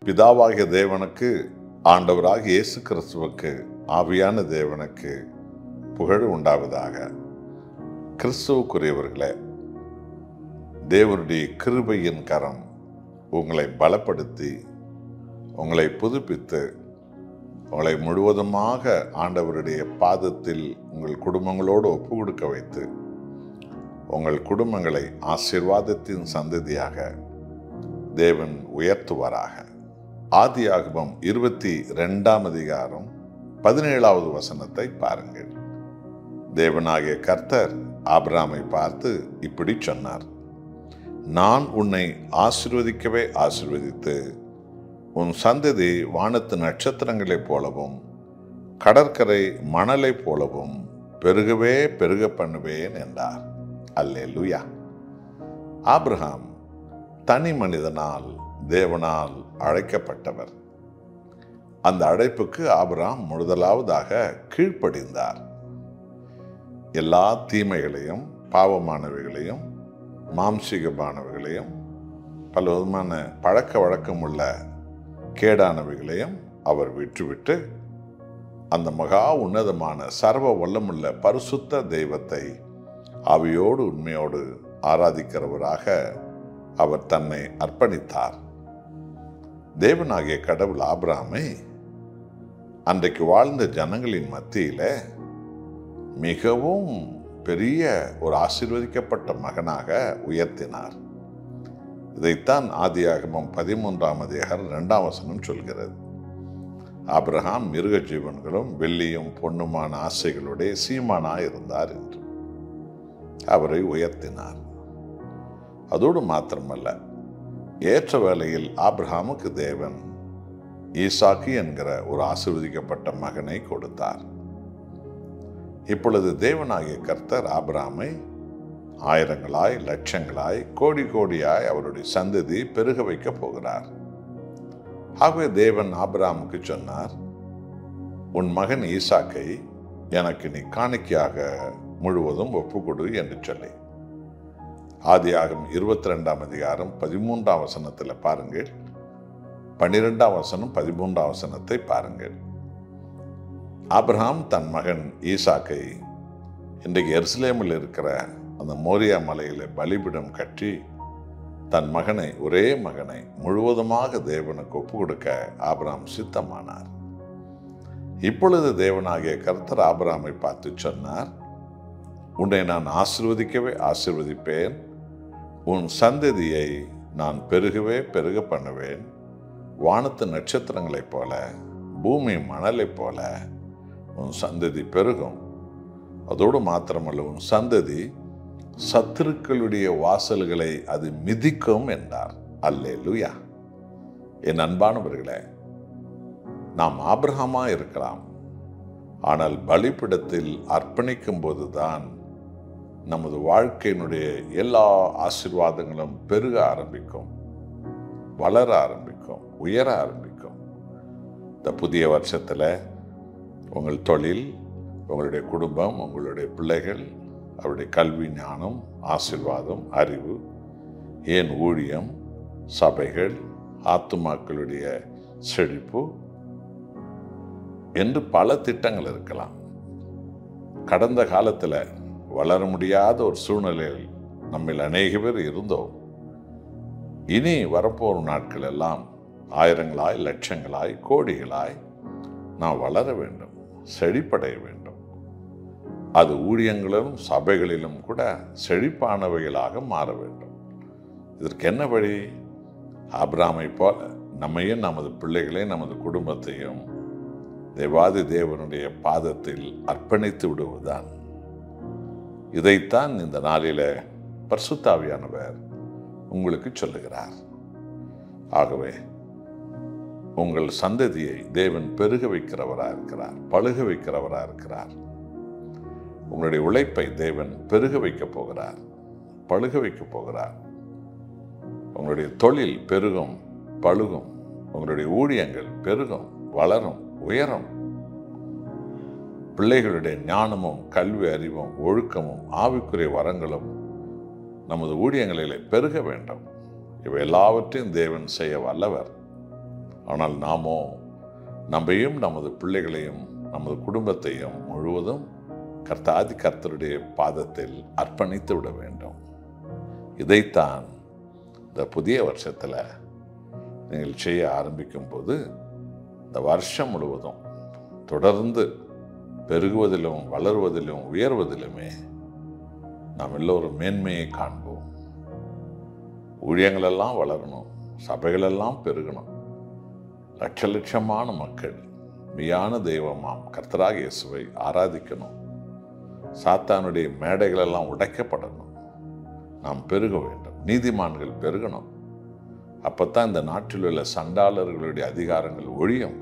பிதாவாகிய தேவனுக்கு ஆண்டவராக இயேசு கிறிஸ்துவுக்கு ஆவியான தேவனுக்கு புகழ் உண்டாவதாக கிறிஸ்துவுக்குரியவர்களே தேவனுடைய கிருபையின் கரம் உங்களை பலப்படுத்தி உங்களை புதுப்பித்து உங்களை முழுவதுமாக ஆண்டவருடைய பாதத்தில் உங்கள் குடும்பங்களோடு ஒப்பு கொடுக்க வைத்து உங்கள் குடும்பங்களை ஆசீர்வாதத்தின் சந்ததியாக தேவன் உயர்த்துவாராக ஆதியாகமம் இருபத்தி ரெண்டாம் அதிகாரம் பதினேழாவது வசனத்தை பாருங்கள் தேவனாகிய கர்த்தர் ஆபிராமை பார்த்து இப்படி சொன்னார் நான் உன்னை ஆசிர்வதிக்கவே ஆசிர்வதித்து உன் சந்ததி வானத்து நட்சத்திரங்களைப் போலவும் கடற்கரை மணலைப் போலவும் பெருகவே பெருக பண்ணுவேன் என்றார் அல்லே லுயா ஆப்ரஹாம் தனி மனிதனால் தேவனால் அழைக்கப்பட்டவர் அந்த அழைப்புக்கு ஆபிரகாம் முதலாவதாக கீழ்ப்படிந்தார் எல்லா தீமைகளையும் பாவமானவைகளையும் மாம்சீகமானவைகளையும் பல விதமான பழக்க வழக்கம் உள்ள கேடானவைகளையும் அவர் விட்டுவிட்டு அந்த மகா உன்னதமான சர்வ வல்லமுள்ள பரிசுத்த தெய்வத்தை அவையோடு உண்மையோடு ஆராதிக்கிறவராக அவர் தன்னை அர்ப்பணித்தார் தேவனாகிய கடவுள் ஆபிராமை அன்றைக்கு வாழ்ந்த ஜனங்களின் மத்தியில மிகவும் பெரிய ஒரு ஆசீர்வதிக்கப்பட்ட மகனாக உயர்த்தினார் இதைத்தான் ஆதியாகமம் பதிமூன்றாம் அதிகாரம் இரண்டாம் வசனம் சொல்கிறது ஆபிரகாம் மிருக ஜீவன்களும் வெள்ளியும் பொண்ணுமான ஆசைகளுடைய சீமானாய் இருந்தார் என்று அவரை உயர்த்தினார் அதோடு மாத்திரமல்ல ஏற்ற வேளையில் ஆப்ரஹாமுக்கு தேவன் ஈசாக்கு என்கிற ஒரு ஆசிர்வதிக்கப்பட்ட மகனை கொடுத்தார் இப்பொழுது தேவனாகிய கர்த்தர் ஆபிராமை ஆயிரங்களாய் லட்சங்களாய் கோடி கோடியாய் அவருடைய சந்ததி பெருக வைக்கப் போகிறார் ஆகவே தேவன் ஆபிராமுக்கு சொன்னார் உன் மகன் ஈசாக்கை எனக்கு நீ காணிக்கையாக முழுவதும் ஒப்புக்கொடு என்று சொல்லி ஆதியாகம் இருபத்தி ரெண்டாம் அதிகாரம் பதிமூன்றாம் வசனத்தில் பாருங்கள் பன்னிரெண்டாம் வசனம் பதிமூன்றாம் வசனத்தை பாருங்கள் ஆப்ரஹாம் தன் மகன் ஈசாக்கை இன்றைக்கு எருசலேமில் இருக்கிற அந்த மோரியா மலையில் பலிபிடம் கட்டி தன் மகனை ஒரே மகனை முழுவதுமாக தேவனுக்கு ஒப்பு கொடுக்க ஆபிராம் சித்தமானார் இப்பொழுது தேவனாகிய கர்த்தர் ஆபிராமை பார்த்து சொன்னார் உன்னை நான் ஆசிர்வதிக்கவே ஆசிர்வதிப்பேன் உன் சந்ததியை நான் பெருகவே பெருக பண்ணுவேன் வானத்து நட்சத்திரங்களைப் போல பூமி மணலைப் போல உன் சந்ததி பெருகும் அதோடு மாத்திரமல்ல உன் சந்ததி சத்துருக்களுடைய வாசல்களை அது மிதிக்கும் என்றார் அல்லே லுயா என் அன்பானவர்களே நாம் ஆபிரகமா இருக்கலாம் ஆனால் பலிப்பிடத்தில் அர்ப்பணிக்கும் போதுதான் நமது வாழ்க்கையினுடைய எல்லா ஆசிர்வாதங்களும் பெருக ஆரம்பிக்கும் வளர ஆரம்பிக்கும் உயர ஆரம்பிக்கும் இந்த புதிய வருஷத்தில் உங்கள் தொழில் உங்களுடைய குடும்பம் உங்களுடைய பிள்ளைகள் அவருடைய கல்வி ஞானம் ஆசிர்வாதம் அறிவு ஏன் ஊழியம் சபைகள் ஆத்துமாக்களுடைய செழிப்பு என்று பல திட்டங்கள் இருக்கலாம் கடந்த காலத்தில் வளர முடியாத ஒரு சூழ்நிலையில் நம்மில் அநேக பேர் இருந்தோம் இனி வரப்போகும் நாட்கள் எல்லாம் ஆயிரங்களாய் லட்சங்களாய் கோடிகளாய் நாம் வளர வேண்டும் செழிப்படைய வேண்டும் அது ஊழியங்களிலும் சபைகளிலும் கூட செழிப்பானவைகளாக மாற வேண்டும் இதற்கு என்ன வழி ஆபிராமை போல நம்மையும் நமது பிள்ளைகளையும் நமது குடும்பத்தையும் தேவாதி தேவனுடைய பாதத்தில் அர்ப்பணித்து விடுவதுதான் இதைத்தான் இந்த நாளில பர்சுத்தாவியானவர் உங்களுக்கு சொல்லுகிறார் ஆகவே உங்கள் சந்ததியை தேவன் பெருக வைக்கிறவராக இருக்கிறார் பழுக வைக்கிறவராக இருக்கிறார் உங்களுடைய உழைப்பை தேவன் பெருக வைக்கப் போகிறார் பழுக வைக்கப் போகிறார் உங்களுடைய தொழில் பெருகும் பழுகும் உங்களுடைய ஊழியங்கள் பெருகும் வளரும் உயரும் பிள்ளைகளுடைய ஞானமும் கல்வி அறிவும் ஒழுக்கமும் ஆவிக்குரிய வரங்களும் நமது ஊழியங்களிலே பெருக வேண்டும் இவை எல்லாவற்றையும் தேவன் செய்ய வல்லவர் ஆனால் நாமோ நம்மையும் நமது பிள்ளைகளையும் நமது குடும்பத்தையும் முழுவதும் கர்த்தாதி கர்த்தருடைய பாதத்தில் அர்ப்பணித்து விட வேண்டும் இதைத்தான் இந்த புதிய வருஷத்தில் நீங்கள் செய்ய ஆரம்பிக்கும் போது இந்த வருஷம் முழுவதும் தொடர்ந்து பெருகுவதிலும் வளருவதிலும் உயர்வதிலுமே நாம் எல்லோரும் மேன்மையை காண்போம் ஊழியங்களெல்லாம் வளரணும் சபைகளெல்லாம் பெருகணும் லட்ச லட்சமான மக்கள் மெய்யான தெய்வமாம் கர்த்தராக இயேசுவை ஆராதிக்கணும் சாத்தானுடைய மேடைகளெல்லாம் உடைக்கப்படணும் நாம் பெருக வேண்டும் நீதிமான்கள் பெருகணும் அப்பத்தான் இந்த நாட்டில் உள்ள சண்டாளர்களுடைய அதிகாரங்கள் ஒழியும்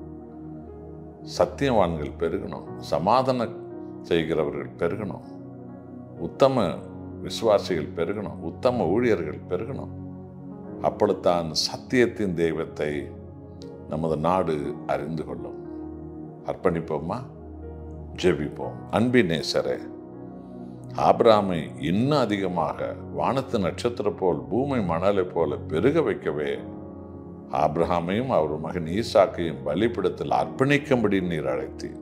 சத்தியவான்கள் பெருகணும் சமாதானம் செய்கிறவர்கள் பெருகணும் உத்தம விசுவாசிகள் பெருகணும் உத்தம ஊழியர்கள் பெருகணும் அப்பொழுதுதான் சத்தியத்தின் தெய்வத்தை நமது நாடு அறிந்து கொள்ளும் அர்ப்பணிப்போமா ஜெபிப்போம் அன்பின் நேசரே ஆபிராமை இன்னும் அதிகமாக வானத்து நட்சத்திரம் போல் பூமி மணலை போல பெருக வைக்கவே ஆபிரகாமையும் அவர் மகன் ஈசாக்கையும் பலிப்பிடத்தில் அர்ப்பணிக்கும்படி நீர் அழைத்தீர்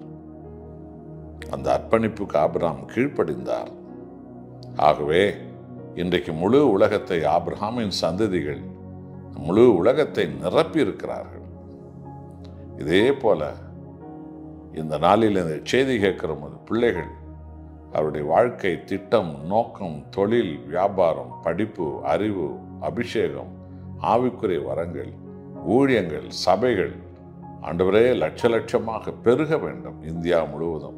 அந்த அர்ப்பணிப்புக்கு ஆபிரகாம் கீழ்ப்படிந்தார் ஆகவே இன்றைக்கு முழு உலகத்தை ஆபிரகாமின் சந்ததிகள் முழு உலகத்தை நிரப்பி இருக்கிறார்கள் இதே போல இந்த நாளில் இந்த செய்தி கேட்கிற போது பிள்ளைகள் அவருடைய வாழ்க்கை திட்டம் நோக்கம் தொழில் வியாபாரம் படிப்பு அறிவு அபிஷேகம் ஆவிக்குரிய வரங்கள் ஊழியங்கள் சபைகள் ஆண்டவரே லட்ச லட்சமாக பெருக வேண்டும் இந்தியா முழுவதும்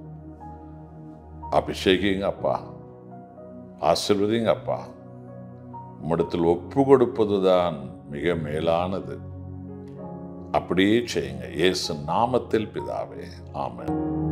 அபிஷேகிங்க அப்பா ஆசிர்வதிங்க அப்பா உம்மிடத்தில் ஒப்பு கொடுப்பதுதான் மிக மேலானது அப்படியே செய்யுங்க இயேசு நாமத்தில் பிதாவே ஆமென்